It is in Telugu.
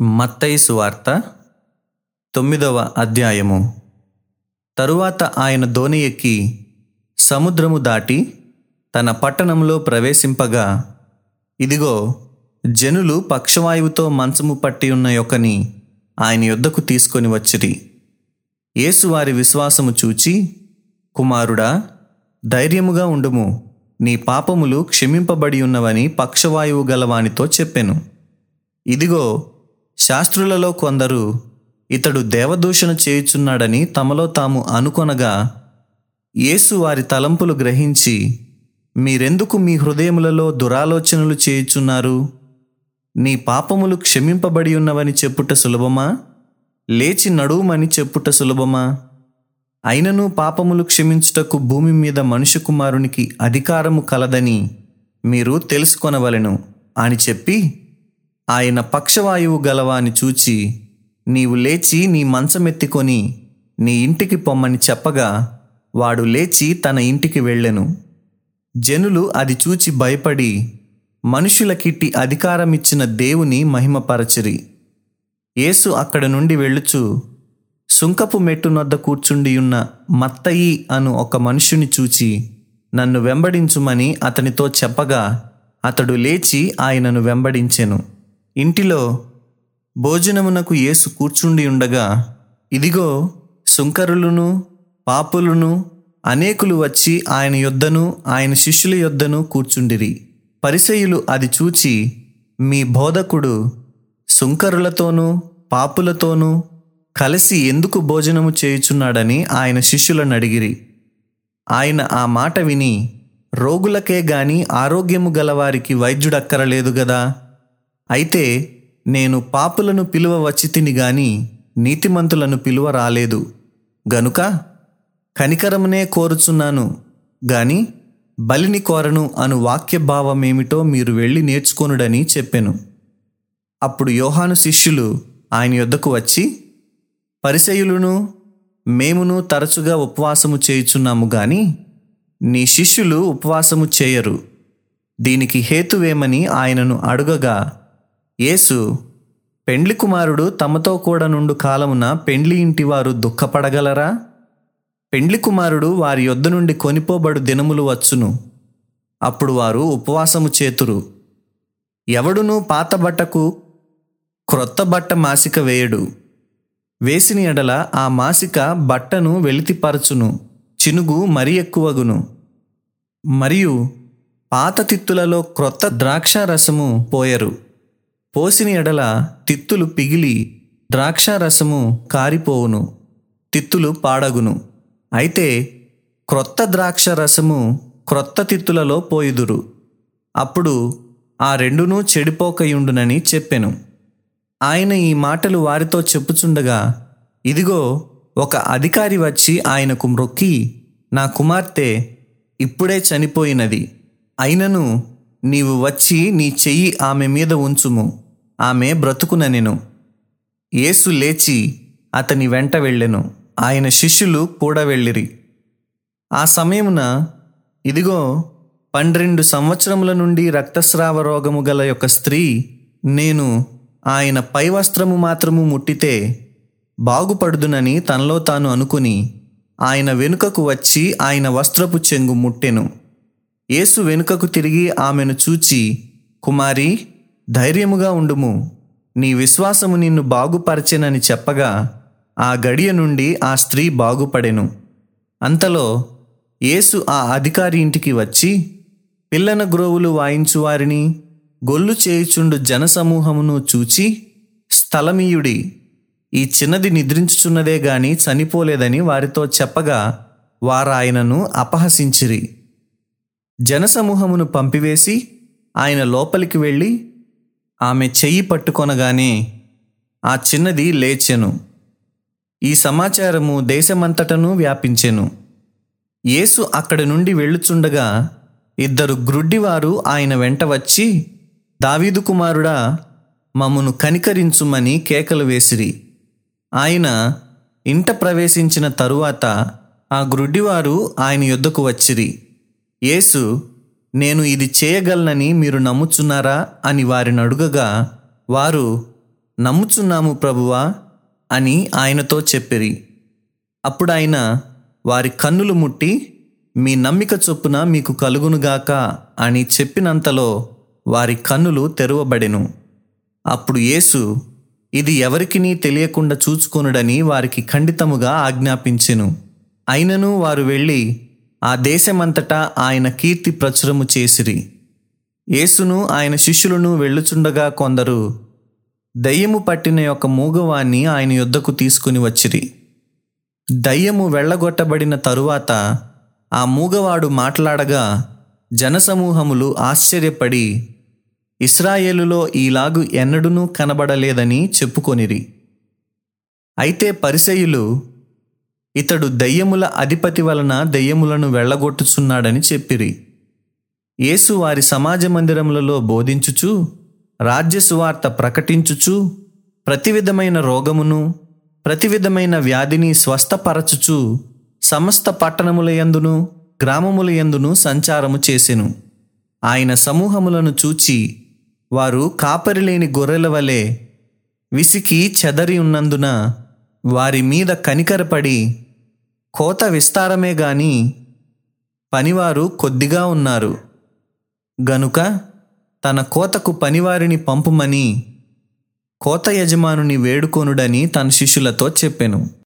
మత్తయి సువార్త తొమ్మిదవ అధ్యాయము తరువాత ఆయన దోణి ఎక్కి సముద్రము దాటి తన పట్టణంలో ప్రవేశింపగా ఇదిగో జనులు పక్షవాయువుతో మంచము పట్టి ఉన్న యొక్కని ఆయన యొద్దకు తీసుకొని వచ్చిరి యేసు వారి విశ్వాసము చూచి కుమారుడా ధైర్యముగా ఉండుము నీ పాపములు క్షమింపబడి ఉన్నవని పక్షవాయువు గలవానితో చెప్పెను ఇదిగో శాస్త్రులలో కొందరు ఇతడు దేవదూషణ చేయుచున్నాడని తమలో తాము అనుకొనగా యేసు వారి తలంపులు గ్రహించి మీరెందుకు మీ హృదయములలో దురాలోచనలు చేయుచున్నారు నీ పాపములు క్షమింపబడి ఉన్నవని చెప్పుట సులభమా లేచి నడువుమని చెప్పుట సులభమా అయినను పాపములు క్షమించుటకు భూమి మీద మనుష్య కుమారునికి అధికారము కలదని మీరు తెలుసుకొనవలెను అని చెప్పి ఆయన పక్షవాయువు గలవాని చూచి నీవు లేచి నీ మంచమెత్తికొని నీ ఇంటికి పొమ్మని చెప్పగా వాడు లేచి తన ఇంటికి వెళ్ళెను జనులు అది చూచి భయపడి మనుషులకిట్టి అధికారమిచ్చిన దేవుని మహిమపరచిరి యేసు అక్కడ నుండి వెళ్ళుచు సుంకపు మెట్టు నొద్ద కూర్చుండియున్న మత్తయి అను ఒక మనుష్యుని చూచి నన్ను వెంబడించుమని అతనితో చెప్పగా అతడు లేచి ఆయనను వెంబడించెను ఇంటిలో భోజనమునకు యేసు కూర్చుండి ఉండగా ఇదిగో సుంకరులను పాపులను అనేకులు వచ్చి ఆయన యొద్దను ఆయన శిష్యుల యొద్దను కూర్చుండిరి పరిసయులు అది చూచి మీ బోధకుడు సుంకరులతోనూ పాపులతోనూ కలిసి ఎందుకు భోజనము చేయుచున్నాడని ఆయన శిష్యులను అడిగిరి ఆయన ఆ మాట విని రోగులకే గాని ఆరోగ్యము గలవారికి వైద్యుడక్కరలేదు గదా అయితే నేను పాపులను పిలువ వచ్చి తిని గాని నీతిమంతులను పిలువ రాలేదు గనుక కనికరమునే కోరుచున్నాను గాని బలిని కోరను అను వాక్య భావమేమిటో మీరు వెళ్ళి నేర్చుకొనుడని చెప్పెను అప్పుడు యోహాను శిష్యులు ఆయన యొద్దకు వచ్చి పరిసయులును మేమును తరచుగా ఉపవాసము చేయుచున్నాము గాని నీ శిష్యులు ఉపవాసము చేయరు దీనికి హేతువేమని ఆయనను అడుగగా యేసు పెండ్లి కుమారుడు తమతో కూడా నుండు కాలమున పెండ్లి ఇంటివారు దుఃఖపడగలరా పెండ్లి కుమారుడు వారి యొద్ద నుండి కొనిపోబడు దినములు వచ్చును అప్పుడు వారు ఉపవాసము చేతురు ఎవడునూ పాత బట్టకు క్రొత్త బట్ట మాసిక వేయడు వేసిన ఎడల ఆ మాసిక బట్టను వెలితిపరచును చినుగు మరి ఎక్కువగును మరియు పాత తిత్తులలో క్రొత్త ద్రాక్ష రసము పోయరు పోసిన ఎడల తిత్తులు పిగిలి ద్రాక్ష రసము కారిపోవును తిత్తులు పాడగును అయితే క్రొత్త ద్రాక్ష రసము క్రొత్త తిత్తులలో పోయుదురు అప్పుడు ఆ రెండునూ చెడిపోకయుండునని చెప్పెను ఆయన ఈ మాటలు వారితో చెప్పుచుండగా ఇదిగో ఒక అధికారి వచ్చి ఆయనకు మ్రొక్కి నా కుమార్తె ఇప్పుడే చనిపోయినది అయినను నీవు వచ్చి నీ చెయ్యి ఆమె మీద ఉంచుము ఆమె బ్రతుకుననెను యేసు లేచి అతని వెంట వెళ్ళెను ఆయన శిష్యులు కూడా వెళ్ళిరి ఆ సమయమున ఇదిగో పన్నెండు సంవత్సరముల నుండి రక్తస్రావ రోగము గల యొక్క స్త్రీ నేను ఆయన పై వస్త్రము మాత్రము ముట్టితే బాగుపడుదునని తనలో తాను అనుకుని ఆయన వెనుకకు వచ్చి ఆయన వస్త్రపు చెంగు ముట్టెను యేసు వెనుకకు తిరిగి ఆమెను చూచి కుమారి ధైర్యముగా ఉండుము నీ విశ్వాసము నిన్ను బాగుపరచెనని చెప్పగా ఆ గడియ నుండి ఆ స్త్రీ బాగుపడెను అంతలో యేసు ఆ అధికారి ఇంటికి వచ్చి పిల్లన గ్రోవులు వాయించువారిని గొల్లు చేయుచుండు జనసమూహమును చూచి స్థలమీయుడి ఈ చిన్నది నిద్రించుచున్నదే గాని చనిపోలేదని వారితో చెప్పగా వారాయనను అపహసించిరి జనసమూహమును పంపివేసి ఆయన లోపలికి వెళ్ళి ఆమె చెయ్యి పట్టుకొనగానే ఆ చిన్నది లేచెను ఈ సమాచారము దేశమంతటను వ్యాపించెను యేసు అక్కడి నుండి వెళ్ళుచుండగా ఇద్దరు గ్రుడ్డివారు ఆయన వెంట వచ్చి దావీదు కుమారుడా మమ్మను కనికరించుమని కేకలు వేసిరి ఆయన ఇంట ప్రవేశించిన తరువాత ఆ గ్రుడ్డివారు ఆయన యొద్దకు వచ్చిరి యేసు నేను ఇది చేయగలనని మీరు నమ్ముచున్నారా అని వారిని అడుగగా వారు నమ్ముచున్నాము ప్రభువా అని ఆయనతో చెప్పిరి అప్పుడు ఆయన వారి కన్నులు ముట్టి మీ నమ్మిక చొప్పున మీకు కలుగునుగాక అని చెప్పినంతలో వారి కన్నులు తెరవబడెను అప్పుడు యేసు ఇది ఎవరికినీ తెలియకుండా చూచుకొనుడని వారికి ఖండితముగా ఆజ్ఞాపించెను అయినను వారు వెళ్ళి ఆ దేశమంతటా ఆయన కీర్తి ప్రచురము చేసిరి యేసును ఆయన శిష్యులను వెళ్ళుచుండగా కొందరు దయ్యము పట్టిన యొక్క మూగవాణ్ణి ఆయన యొద్దకు తీసుకుని వచ్చిరి దయ్యము వెళ్ళగొట్టబడిన తరువాత ఆ మూగవాడు మాట్లాడగా జనసమూహములు ఆశ్చర్యపడి ఇస్రాయేలులో ఈలాగు ఎన్నడూనూ కనబడలేదని చెప్పుకొనిరి అయితే పరిసయులు ఇతడు దయ్యముల అధిపతి వలన దయ్యములను వెళ్ళగొట్టుచున్నాడని చెప్పిరి యేసు వారి సమాజ మందిరములలో బోధించుచు రాజ్య సువార్త ప్రకటించుచు ప్రతి విధమైన రోగమును ప్రతి విధమైన వ్యాధిని స్వస్థపరచుచు సమస్త పట్టణముల యందును గ్రామముల యందును సంచారము చేసెను ఆయన సమూహములను చూచి వారు కాపరిలేని గొర్రెల వలె విసికి చెదరి ఉన్నందున వారి మీద కనికరపడి కోత విస్తారమే గాని పనివారు కొద్దిగా ఉన్నారు గనుక తన కోతకు పనివారిని పంపుమని కోత యజమానుని వేడుకొనుడని తన శిష్యులతో చెప్పెను